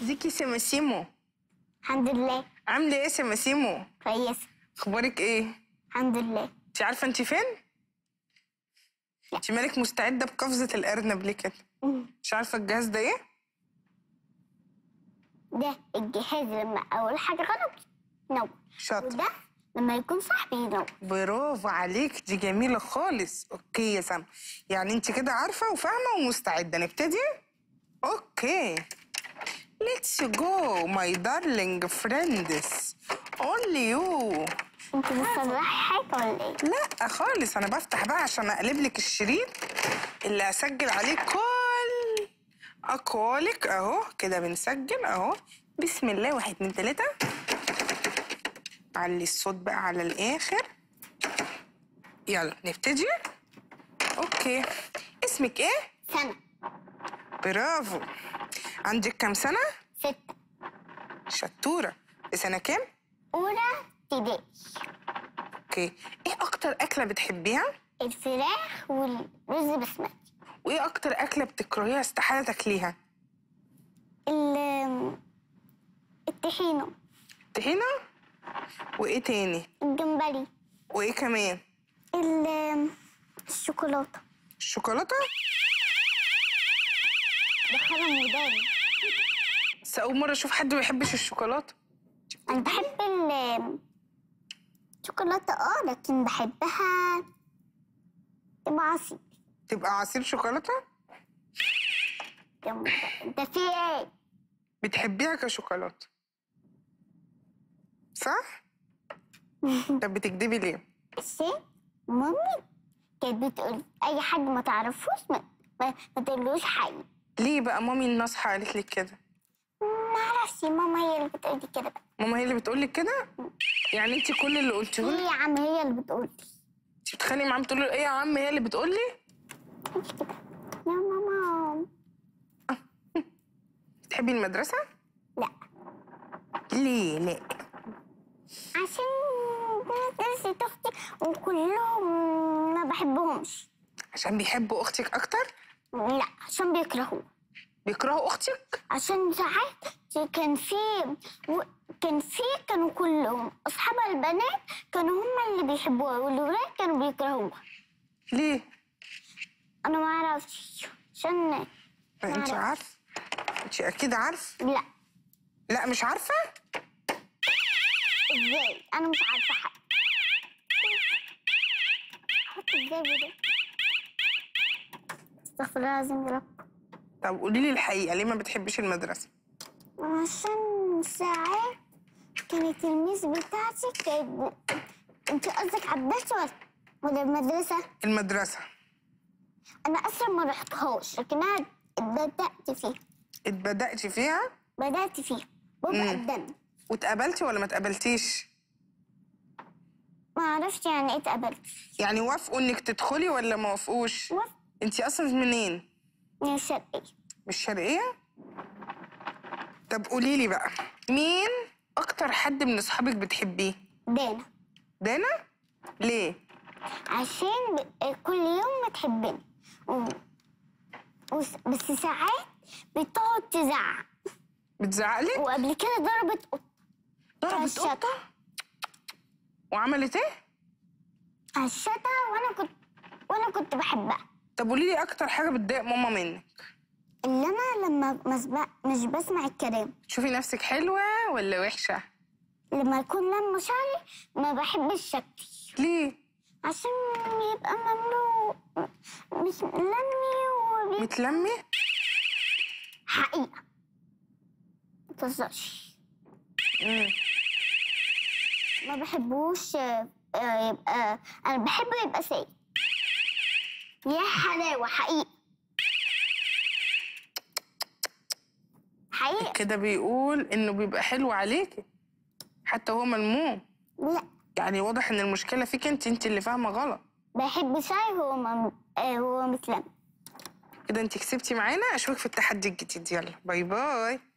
ازيك يا سماسيمو الحمد لله عامله ايه يا سماسيمو كويسة اخبارك ايه الحمد لله انت عارفه انت فين لا. انت مالك مستعده بقفزه الارنب ليه كده مش عارفه الجهاز ده ايه ده الجهاز لما أول حاجة غلط ينور شاطر وده لما يكون صح بينور برافو عليك دي جميله خالص اوكي يا سما يعني انت كده عارفه وفاهمه ومستعده نبتدي اوكي Let's go my darling friends only you انت بتصلحي حاجة ولا ايه؟ لا خالص انا بفتح بقى عشان اقلب لك الشريط اللي هسجل عليه كل اقوالك اهو كده بنسجل اهو بسم الله واحد اتنين تلاته علي الصوت بقى على الاخر يلا نبتدي اوكي اسمك ايه سنة برافو عندك كام سنه ستة شطوره في سنه كام أولى ابتدائي اوكي ايه اكتر اكله بتحبيها الفراخ والرز بسمتي وايه اكتر اكله بتكرهيها استحاله تاكليها ال الطحينة طحينه وايه تاني الجمبري وايه كمان ال الشوكولاتة الشوكولاته دخلها وداني بس اول مره اشوف حد ما بيحبش الشوكولاته أنا بحب ال الشوكولاتة اه لكن بحبها تبقى عصير تبقى عصير شوكولاته جنب- انت في ايه؟ بتحبيها كشوكولاته صح طب بتكدبي ليه الشيء مامي كانت بتقول اي حد ما تعرفوش ما, ما, ما تقولوش حقيقي ليه بقى مامي الناصحه قالت لك كده ما اعرفش ماما هي اللي بتقول لي كده بقى ماما هي اللي بتقول لك كده يعني انت كل اللي قلتيه هي لي يا عم هي اللي بتقول لي انت بتخلي معاهم تقول له ايه يا عم هي اللي بتقول لي مش كده يا ماما بتحبي المدرسه لا ليه لا عشان درست اختي وكلهم ما بحبهمش عشان بيحبوا اختك اكتر لا عشان بيكرهوه بيكرهوا اختك عشان ساعات كان في و... كان في كانوا كلهم اصحابها البنات كانوا هم اللي بيحبوها والولاد كانوا بيكرهوها ليه انا ما اعرفش عشان ما انت معرفش. عارفه انت اكيد عارفه لا لا مش عارفه ازاي انا مش عارفه حاجه احط ازاي بده استغفر الله العظيم يا رب طب قولي لي الحقيقه ليه ما بتحبيش المدرسه عشان ساعات كانت الميس بتاعتي كانت انت قصدك على الدرس ولا ولا المدرسه المدرسه انا اصلا ما رحتهاش لكن انا بدات فيها اتبدأتي فيها بدات فيها ببقى مم. قدام واتقبلتي ولا ما اتقبلتيش ما عرفت يعني ايه اتقبلت يعني وافقوا انك تدخلي ولا ما وافقوش وف- انت اصلا منين من الشرقية مش شرقيه طب قولي لي بقى مين اكتر حد من اصحابك بتحبيه دانا دانا ليه عشان ب... كل يوم بتحبني و... وس... بس ساعات بتقعد تزعق بتزعقلك وقبل كده ضربت قطة ضربت على الشتا. قطه وعملت ايه على الشتا وانا كنت وانا كنت بحبها طب قولي لي اكتر حاجه بتضايق ماما منك اللي انا لما مسبق مش بسمع الكلام تشوفي نفسك حلوه ولا وحشه لما يكون لما شعري ما بحبش شكلي ليه عشان يبقى مملوء مش لمي وبي... متلمي حقيقة متهزرش مم. ما بحبوش آه، آه، يبقى انا بحبه يبقى سايب يا حلاوة حقيقة حقيقة كده بيقول انه بيبقى حلو عليكي حتى هو ملموم لا يعني واضح ان المشكله فيك انت انت اللي فاهمه غلط بحب شاي هو مم... آه، هو متلم كده انت كسبتي معانا اشوفك في التحدي الجديد يلا باي باي